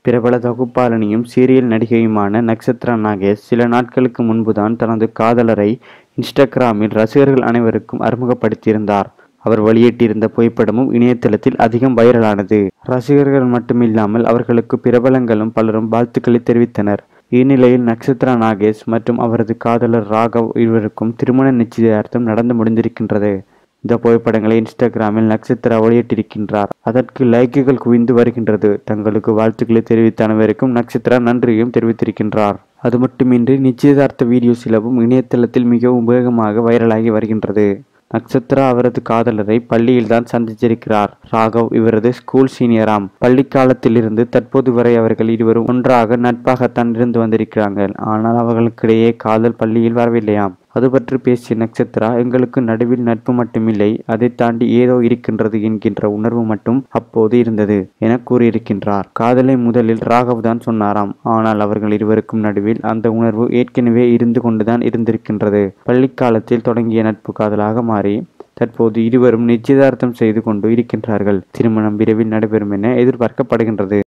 பிரபல தொகுப்பாளனியும் சீரியல் நடிகையுமான நக்ஷத்ரா நாகேஷ் சில நாட்களுக்கு முன்புதான் தனது காதலரை இன்ஸ்டாகிராமில் ரசிகர்கள் அனைவருக்கும் அறிமுகப்படுத்தியிருந்தார் அவர் வெளியிட்டிருந்த புகைப்படமும் இணையதளத்தில் அதிகம் வைரலானது ரசிகர்கள் மட்டுமில்லாமல் அவர்களுக்கு பிரபலங்களும் பலரும் வாழ்த்துக்களை தெரிவித்தனர் இந்நிலையில் நக்ஷத்ரா நாகேஷ் மற்றும் அவரது காதலர் ராகவ் இருவருக்கும் திருமண நிச்சயதார்த்தம் நடந்து முடிந்திருக்கின்றது இந்த புகைப்படங்களை இன்ஸ்டாகிராமில் நக்ஷத்ரா வெளியிட்டிருக்கின்றார் அதற்கு லைக்குகள் குவிந்து வருகின்றது தங்களுக்கு வாழ்த்துக்களை தெரிவித்த அனைவருக்கும் நக்ஷத்ரா நன்றியும் தெரிவித்திருக்கின்றார் அது மட்டுமின்றி நிச்சயதார்த்த வீடியோ சிலவும் இணையதளத்தில் மிகவும் வேகமாக வைரலாகி வருகின்றது நக்ஷத்ரா அவரது காதலரை பள்ளியில்தான் சந்திச்சிருக்கிறார் ராகவ் இவரது ஸ்கூல் சீனியராம் பள்ளி காலத்திலிருந்து தற்போது வரை அவர்கள் இருவரும் ஒன்றாக நட்பாகத்தான் இருந்து வந்திருக்கிறார்கள் ஆனால் அவர்களுக்கிடையே காதல் பள்ளியில் வரவில்லையாம் அது பற்றி பேசிய நட்சத்திரா எங்களுக்கு நடுவில் நட்பு மட்டுமில்லை அதை தாண்டி ஏதோ இருக்கின்றது என்கின்ற உணர்வு மட்டும் அப்போது இருந்தது என கூறியிருக்கின்றார் காதலை முதலில் ராகவ் தான் சொன்னாராம் ஆனால் அவர்கள் இருவருக்கும் நடுவில் அந்த உணர்வு ஏற்கனவே இருந்து கொண்டுதான் இருந்திருக்கின்றது பள்ளிக்காலத்தில் தொடங்கிய நட்பு காதலாக மாறி தற்போது இருவரும் நிச்சயதார்த்தம் செய்து கொண்டு இருக்கின்றார்கள் திருமணம் விரைவில் நடைபெறும் என எதிர்பார்க்கப்படுகின்றது